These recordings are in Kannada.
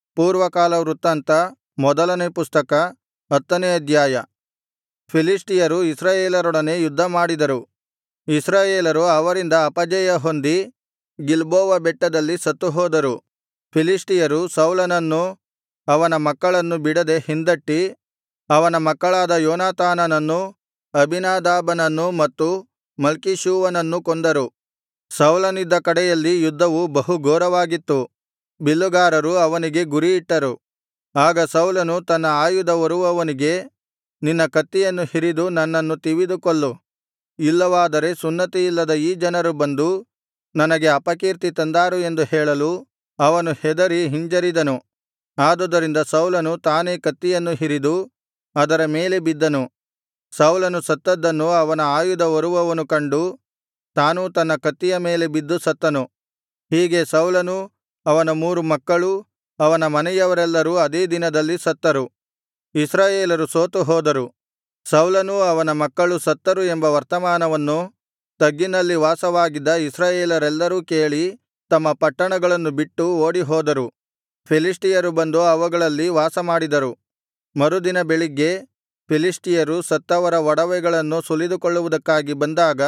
ಪೂರ್ವಕಾಲ ವೃತ್ತಾಂತ ಮೊದಲನೇ ಪುಸ್ತಕ ಹತ್ತನೇ ಅಧ್ಯಾಯ ಫಿಲಿಷ್ಟಿಯರು ಇಸ್ರಾಯೇಲರೊಡನೆ ಯುದ್ಧಮಾಡಿದರು ಇಸ್ರಾಯೇಲರು ಅವರಿಂದ ಅಪಜಯ ಹೊಂದಿ ಗಿಲ್ಬೋವ ಬೆಟ್ಟದಲ್ಲಿ ಸತ್ತುಹೋದರು ಫಿಲಿಷ್ಟಿಯರು ಸೌಲನನ್ನೂ ಅವನ ಮಕ್ಕಳನ್ನು ಬಿಡದೆ ಹಿಂದಟ್ಟಿ ಅವನ ಮಕ್ಕಳಾದ ಯೋನಾತಾನನನ್ನೂ ಅಬೀನಾದಾಬನನ್ನೂ ಮತ್ತು ಮಲ್ಕೀಷೂವನನ್ನೂ ಕೊಂದರು ಸೌಲನಿದ್ದ ಕಡೆಯಲ್ಲಿ ಯುದ್ಧವು ಬಹು ಘೋರವಾಗಿತ್ತು ಬಿಲ್ಲುಗಾರರು ಅವನಿಗೆ ಗುರಿಯಿಟ್ಟರು ಆಗ ಸೌಲನು ತನ್ನ ಆಯುಧ ಹೊರುವವನಿಗೆ ನಿನ್ನ ಕತ್ತಿಯನ್ನು ಹಿರಿದು ನನ್ನನ್ನು ತಿವಿದು ಕೊಲ್ಲು ಇಲ್ಲವಾದರೆ ಸುನ್ನತಿಯಿಲ್ಲದ ಈ ಜನರು ಬಂದು ನನಗೆ ಅಪಕೀರ್ತಿ ತಂದಾರು ಎಂದು ಹೇಳಲು ಅವನು ಹೆದರಿ ಹಿಂಜರಿದನು ಆದುದರಿಂದ ಸೌಲನು ತಾನೇ ಕತ್ತಿಯನ್ನು ಹಿರಿದು ಅದರ ಮೇಲೆ ಬಿದ್ದನು ಸೌಲನು ಸತ್ತದ್ದನ್ನು ಅವನ ಆಯುಧ ಹೊರುವವನು ಕಂಡು ತಾನೂ ತನ್ನ ಕತ್ತಿಯ ಮೇಲೆ ಬಿದ್ದು ಸತ್ತನು ಹೀಗೆ ಸೌಲನೂ ಅವನ ಮೂರು ಮಕ್ಕಳೂ ಅವನ ಮನೆಯವರೆಲ್ಲರೂ ಅದೇ ದಿನದಲ್ಲಿ ಸತ್ತರು ಇಸ್ರಾಯೇಲರು ಸೋತುಹೋದರು ಸೌಲನೂ ಅವನ ಮಕ್ಕಳು ಸತ್ತರು ಎಂಬ ವರ್ತಮಾನವನ್ನು ತಗ್ಗಿನಲ್ಲಿ ವಾಸವಾಗಿದ್ದ ಇಸ್ರಾಯೇಲರೆಲ್ಲರೂ ಕೇಳಿ ತಮ್ಮ ಪಟ್ಟಣಗಳನ್ನು ಬಿಟ್ಟು ಓಡಿಹೋದರು ಫಿಲಿಷ್ಟಿಯರು ಬಂದು ಅವುಗಳಲ್ಲಿ ವಾಸಮಾಡಿದರು ಮರುದಿನ ಬೆಳಿಗ್ಗೆ ಫಿಲಿಷ್ಟಿಯರು ಸತ್ತವರ ಒಡವೆಗಳನ್ನು ಸುಲಿದುಕೊಳ್ಳುವುದಕ್ಕಾಗಿ ಬಂದಾಗ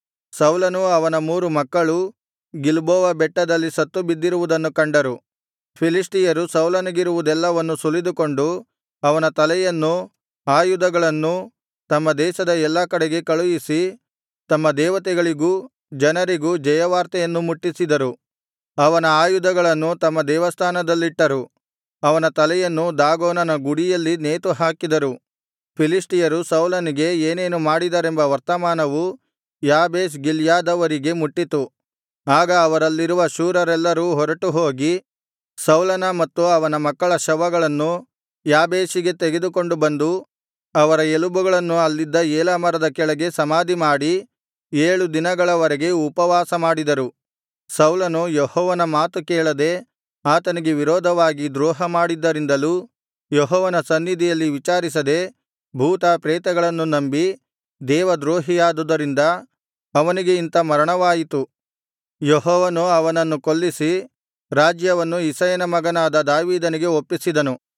ಸೌಲನೂ ಅವನ ಮೂರು ಮಕ್ಕಳೂ ಗಿಲ್ಬೋವ ಬೆಟ್ಟದಲ್ಲಿ ಸತ್ತು ಬಿದ್ದಿರುವುದನ್ನು ಕಂಡರು ಫಿಲಿಷ್ಟಿಯರು ಸೌಲನಿಗಿರುವುದೆಲ್ಲವನ್ನು ಸುಲಿದುಕೊಂಡು ಅವನ ತಲೆಯನ್ನೂ ಆಯುಧಗಳನ್ನೂ ತಮ್ಮ ದೇಶದ ಎಲ್ಲಾ ಕಡೆಗೆ ಕಳುಹಿಸಿ ತಮ್ಮ ದೇವತೆಗಳಿಗೂ ಜನರಿಗೂ ಜಯವಾರ್ತೆಯನ್ನು ಮುಟ್ಟಿಸಿದರು ಅವನ ಆಯುಧಗಳನ್ನು ತಮ್ಮ ದೇವಸ್ಥಾನದಲ್ಲಿಟ್ಟರು ಅವನ ತಲೆಯನ್ನು ದಾಗೋನನ ಗುಡಿಯಲ್ಲಿ ನೇತುಹಾಕಿದರು ಫಿಲಿಷ್ಟಿಯರು ಸೌಲನಿಗೆ ಏನೇನು ಮಾಡಿದರೆಂಬ ವರ್ತಮಾನವು ಯಾಬೇಷ್ ಗಿಲ್ಯಾದವರಿಗೆ ಮುಟ್ಟಿತು ಆಗ ಅವರಲ್ಲಿರುವ ಶೂರರೆಲ್ಲರೂ ಹೊರಟುಹೋಗಿ ಸೌಲನ ಮತ್ತು ಅವನ ಮಕ್ಕಳ ಶವಗಳನ್ನು ಯಾಬೇಷಿಗೆ ತೆಗೆದುಕೊಂಡು ಬಂದು ಅವರ ಎಲುಬುಗಳನ್ನು ಅಲ್ಲಿದ್ದ ಏಲಾ ಮರದ ಕೆಳಗೆ ಸಮಾಧಿಮಾಡಿ ಏಳು ದಿನಗಳವರೆಗೆ ಉಪವಾಸ ಮಾಡಿದರು ಸೌಲನು ಯೆಹೋವನ ಮಾತು ಕೇಳದೆ ಆತನಿಗೆ ವಿರೋಧವಾಗಿ ದ್ರೋಹಮಾಡಿದ್ದರಿಂದಲೂ ಯೆಹೋವನ ಸನ್ನಿಧಿಯಲ್ಲಿ ವಿಚಾರಿಸದೆ ಭೂತ ಪ್ರೇತಗಳನ್ನು ನಂಬಿ ದೇವದ್ರೋಹಿಯಾದುದರಿಂದ ಅವನಿಗೆ ಇಂಥ ಮರಣವಾಯಿತು ಯೆಹೋವನು ಅವನನ್ನು ಕೊಲ್ಲಿಸಿ ರಾಜ್ಯವನ್ನು ಇಷಯನ ಮಗನಾದ ದಾವೀದನಿಗೆ ಒಪ್ಪಿಸಿದನು